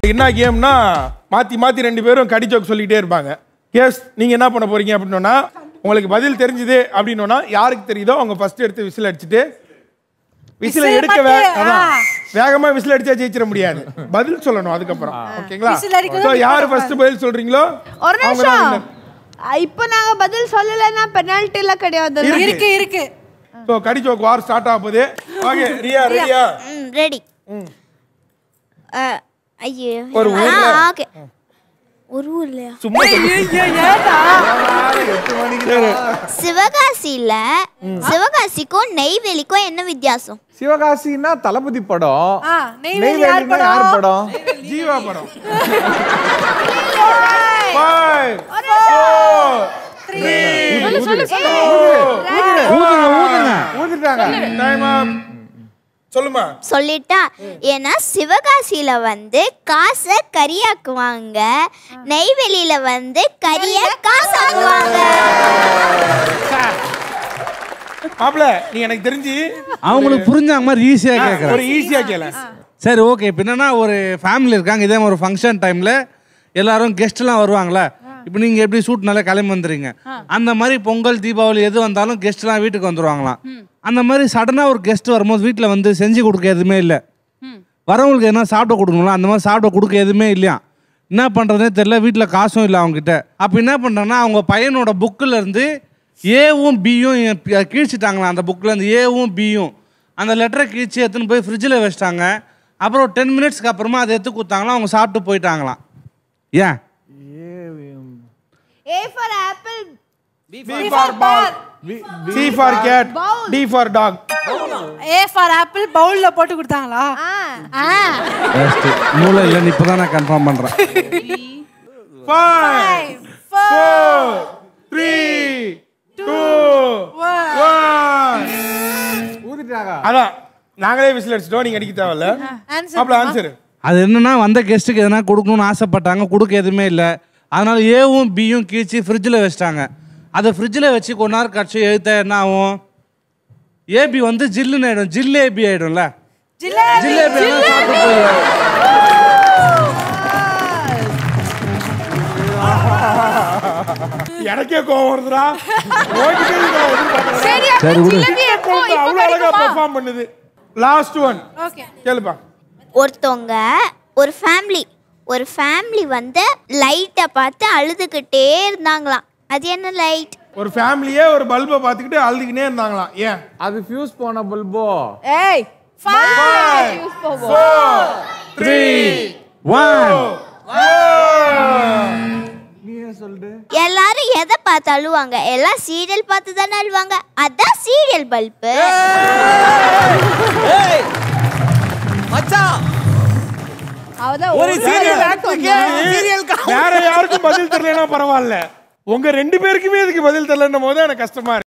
என்ன கேம்னா மாத்தி மாத்தி ரெண்டு பேரும் கடி ஜோக் சொல்லிக்கிட்டே இருப்பாங்க கேஸ் நீங்க என்ன பண்ண போறீங்க அப்படின்னா உங்களுக்கு பதில் தெரிஞ்சுது அப்படின்னா யாருக்கு தெரியுதோ அவங்க ஃபர்ஸ்ட் எடுத்து விசில் அடிச்சுட்டு விசில் Whistle எடுக்க வே மட்டும், அதான் ஆ. வேகமா விசில் அடிச்சா ஜெயிச்சிட முடியாது பதில் சொல்லணும் அதுக்கப்புறம் ஓகேங்களா Whistle அடிக்கிறது ஸோ யார் நிப்பாட்ட ஃபர்ஸ்ட் பதில் சொல்றீங்களோ ஒரு அவங்க தான் நிமிஷம் இப்போ நாங்க பதில் சொல்லலைன்னா பெனால்ட்டி எல்லாம் கிடையாது இருக்கு இருக்கு ஸோ கடி ஜோக் வார் ஸ்டார்ட் ஆக போகுது ஓகே ரியா ரெடியா ம் ரெடி ஐயோ ஒரு ஊர்ல- ஓகே ஒரு ஊர்லயா சும்மா சொல்லு. சிவகாசியில சிவகாசிக்கும் நெய்வேலிக்கும் என்ன வித்தியாசம் சிவகாசின்னா தளபதி படம் ஆ, நெய்வேலி யார் நெய்வேலின்னா யார் படம்? படம் ஜீவா படம் Five, four, three, ஊதிட்டாங்க time up. சொல்லுமா சொல்லிட்டா ஏன்னா சிவகாசியில வந்து காசை கரியாக்குவாங்க நெய்வேலியில வந்து கரிய காசாக்குவாங்க மாப்பிள நீ எனக்கு தெரிஞ்சு அவங்களுக்கு புரிஞ்சாங்க மாதிரி ஈஸியாக கேட்குறேன் ஒரு ஈஸியா கேள சரி ஓகே இப்போ என்னன்னா ஒரு ஃபேமிலி இருக்காங்க இதே மாதிரி ஒரு ஃபங்க்ஷன் டைமில் எல்லாரும் கெஸ்ட்லாம் வருவாங்களே இப்போ நீங்கள் எப்படி சூட்னால கிளம்பி வந்துடுறீங்க அந்த மாதிரி பொங்கல் தீபாவளி எது வந்தாலும் கெஸ்ட்லாம் வீட்டுக்கு வந்துருவாங்களாம் அந்த மாதிரி சடனாக ஒரு கெஸ்ட் வரும்போது வீட்டில் வந்து செஞ்சு கொடுக்க எதுவுமே இல்லை வரவங்களுக்கு என்ன சாப்பிட கொடுக்கணும்ல அந்த மாதிரி சாப்பிட கொடுக்க எதுவுமே இல்லையா என்ன பண்ணுறதுனே தெரியல வீட்டில் காசும் இல்லை அவங்ககிட்ட அப்போ என்ன பண்ணுறாங்கன்னா அவங்க பையனோட புக்கில் இருந்து ஏவும் பியும் கீழ்ச்சிட்டாங்களாம் அந்த புக்கில் இருந்து ஏவும் பியும் அந்த லெட்டரை கீழ்ச்சி எடுத்துன்னு போய் ஃப்ரிட்ஜில் வச்சிட்டாங்க அப்புறம் டென் மினிட்ஸ்க்கு அப்புறமா அதை எடுத்து கொடுத்தாங்களாம் அவங்க சாப்பிட்டு போயிட்டாங்களாம் ஏன் A for apple B for ball C for cat D for dog A for apple பவுல்ல போட்டு கொடுத்தாங்களா ஆ Best. மூளை இல்லைன்னு இப்போ தான் நான் கன்ஃபார்ம் பண்ணுறேன் five four three two one ஊதிட்டாங்க அதான் நாங்களே விசில் அடிச்சிட்டோம் நீங்க அடிக்க தேவையில்ல ஆன்சர் மாப்பிள ஆன்சர் அது என்னன்னா வந்த கெஸ்ட்டுக்கு எதனா கொடுக்கணும்னு ஆசைப்பட்டாங்க கொடுக்க எதுவுமே இல்லை அதனால ஏவும் பியும் கீழ்ச்சி ஃப்ரிட்ஜில் வச்சிட்டாங்க அதை ஃப்ரிட்ஜில் வச்சு கொஞ்ச நேரம் கழிச்சு எழுத்த என்ன ஆகும் ஏபி வந்து ஜில்லுன்னு ஆயிடும் ஜில்லு ஏபி ஆயிடும்ல ஜிலேபி எல்லாம் சாப்பிட்டு போயிடும். எனக்கே கோவம் வருதுடா ஓடிட்டே இருக்கா, எதிர்பார்க்கறேன். சரி சரி, அப்ப விடு. ஜிலேபி எப்போ பொண்ணு இப்போ அவ்வளவு அழகா கிடைக்குமா பெர்ஃபார்ம் பண்ணுது லாஸ்ட் ஒன் ஓகே கேளுப்பா ஒருத்தவங்க ஒரு ஃபேமிலி ஒரு ஃபேமிலி வந்து லைட்டை பார்த்து அழுதுகிட்டே இருந்தாங்களாம் அது என்ன லைட் ஒரு ஃபேமிலியே ஒரு பல்பை பார்த்துக்கிட்டு அழுதுகினே இருந்தாங்களாம் ஏன் அது ஃபியூஸ் போன பல்போ ஏய் Three, one. நீ ஏன் சொல்லிட்டு எல்லாரும் எதை பார்த்து அழுவாங்க எல்லாம் சீரியல் பார்த்து தானே அழுவாங்க அதான் சீரியல் பல்பு அவதான் ஒரு சீரியல் ஆக்டருக்கு சீரியல் வேற யாருக்கும் பதில் தெரியலனா பரவாயில்ல உங்க ரெண்டு பேருக்குமே இதுக்கு பதில் தெரியலன்னும் போது எனக்கு கஷ்டமா இருக்கு